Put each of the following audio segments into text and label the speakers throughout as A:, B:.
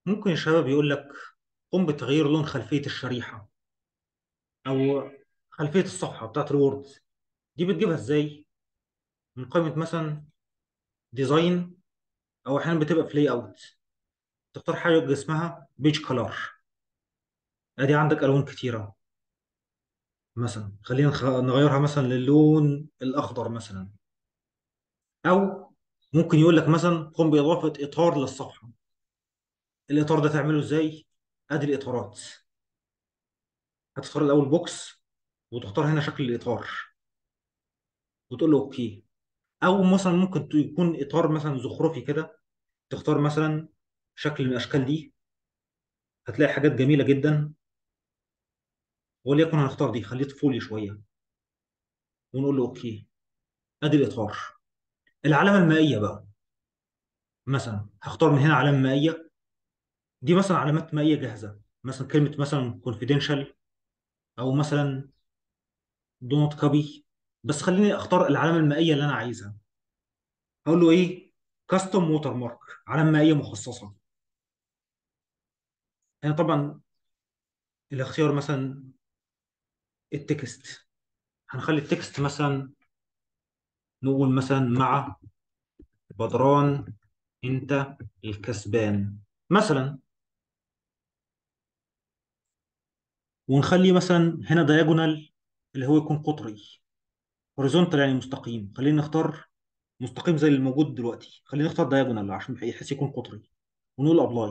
A: ممكن الشباب يقول لك قم بتغيير لون خلفية الشريحة أو خلفية الصفحة بتاعت الوورد دي بتجيبها إزاي؟ من قائمة مثلا ديزاين أو أحيانا بتبقى في لاي أوت تختار حاجة اسمها بيج كلر أدي عندك ألوان كتيرة مثلا خلينا نخ- نغيرها مثلا للون الأخضر مثلا أو ممكن يقول لك مثلا قم بإضافة إطار للصفحة الإطار ده تعمله إزاي؟ أدي الإطارات هتختار الأول بوكس وتختار هنا شكل الإطار وتقول له أوكي او مثلا ممكن ت- يكون اطار مثلا زخرفي كده تختار مثلا شكل من الاشكال دي هتلاقي حاجات جميله جدا وليكن هنختار دي خليه طفولي شويه ونقول له اوكي ادي الاطار العلامه المائيه بقى مثلا هختار من هنا علامه مائيه دي مثلا علامات مائيه جاهزه مثلا كلمه مثلا confidential او مثلا do not copy بس خليني اختار العلامه المائيه اللي انا عايزها هقول له ايه كاستم ووتر مارك علامه مائيه مخصصه هنا طبعا الاختيار مثلا التكست هنخلي التكست مثلا نقول مثلا مع بدران انت الكسبان مثلا ونخلي مثلا هنا دايجونال اللي هو يكون قطري هوريزونتال يعني مستقيم خلينا نختار مستقيم زي اللي موجود دلوقتي خلينا نختار دايجونال عشان يحس يكون قطري ونقول ابلاي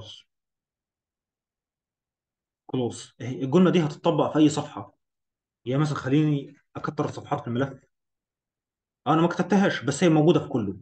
A: خلاص اهي الجمله دي هتطبق في اي صفحه يعني مثلا خليني اكتر الصفحات في الملف أه انا ما كتبتهاش بس هي موجوده في كله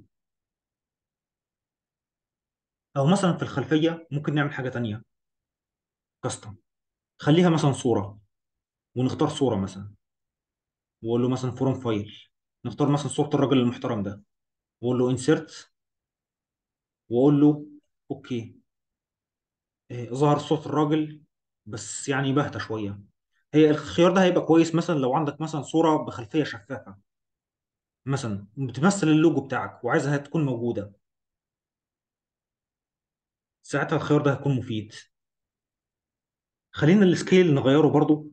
A: او مثلا في الخلفيه ممكن نعمل حاجه تانية كاستم خليها مثلا صوره ونختار صوره مثلا واقول له مثلا فروم فايل نختار مثلا صورة الراجل المحترم ده واقول له انسيرت واقول له اوكي إيه، ظهر صوت الراجل بس يعني باهتة شوية هي الخيار ده هيبقى كويس مثلا لو عندك مثلا صورة بخلفية شفافة مثلا بتمثل اللوجو بتاعك وعايزها تكون موجودة ساعتها الخيار ده هيكون مفيد خلينا السكيل نغيره برضو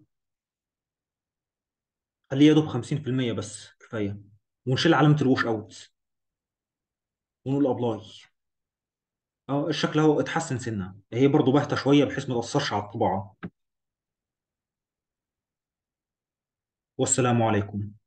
A: خليه يا دوب 50% بس كفاية ونشيل علامة الوش اوت ونقول ابلاي اه الشكل اهو اتحسن سنة هي برضو باهتة شوية بحيث ما تأثرش على الطباعة والسلام عليكم